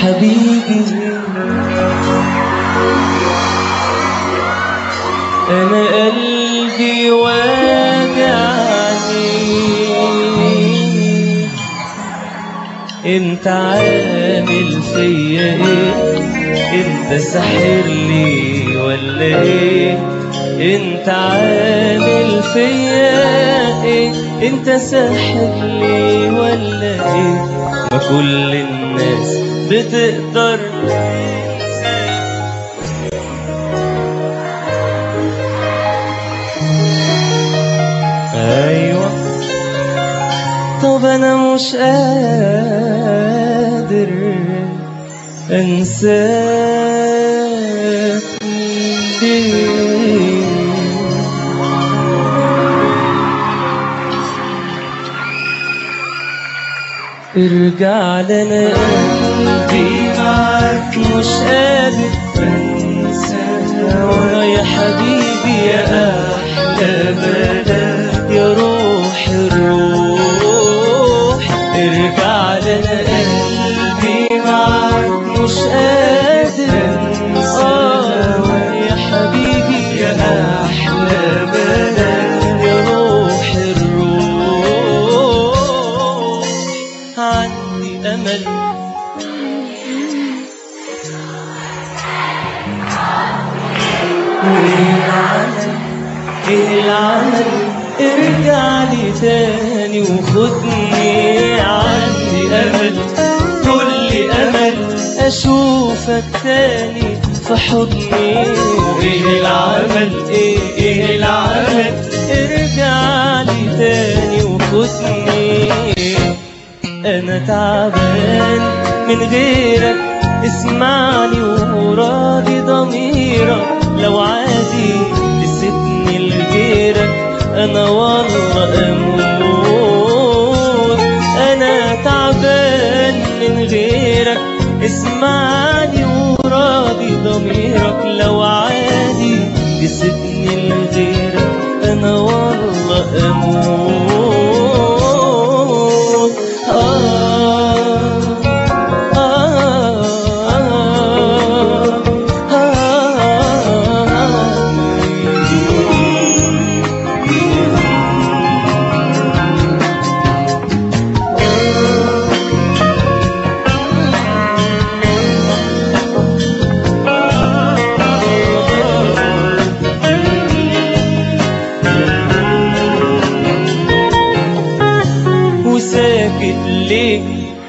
حبيبي أنا قلبي واجعني انت عامل فيا ايه انت ساحر لي ولا ايه انت عامل فيا ايه انت ساحر لي ولا ايه ما كل الناس بتقدر تنسى ايوه طب انا مش قادر انساك ليه ارجع لنا قلبي معاك مش قادر انسى هوا يا حبيبي يا احلى بلد يا روح الروح ارجع لنا قلبي معاك مش قادر انسى يا حبيبي يا احلى بلد يا روح الروح عندي امل ايه العمل ايه العمل ارجع لي تاني وخدني عندي امل كل امل اشوفك تاني في حضني ايه العمل ايه ايه العمل ارجع لي تاني وخدني انا تعبان من غيرك اسمعني وراضي ضميرك لو عادي تسيبني لغيرك انا والله اموت انا تعبان من غيرك اسمعني وراضي ضميرك لو عادي تسيبني لغيرك انا والله اموت آه آه وساكت ليه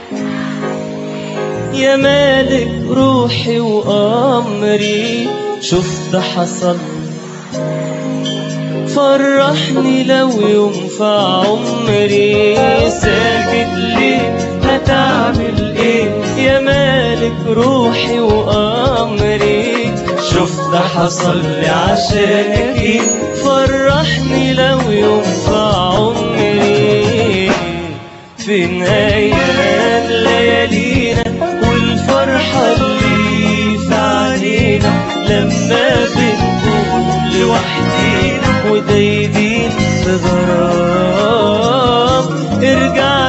يا مالك روحي وأمري شفت حصل فرحني لو يوم في عمري ساكت ليه هتعمل ايه يا مالك روحي وأمري شفت حصل لي عشانك ايه فرحني لو يوم في عمري فين ايام ليالينا والفرحة اللي في عينينا لما بنكون لوحدينا ودايبين في غرام ارجع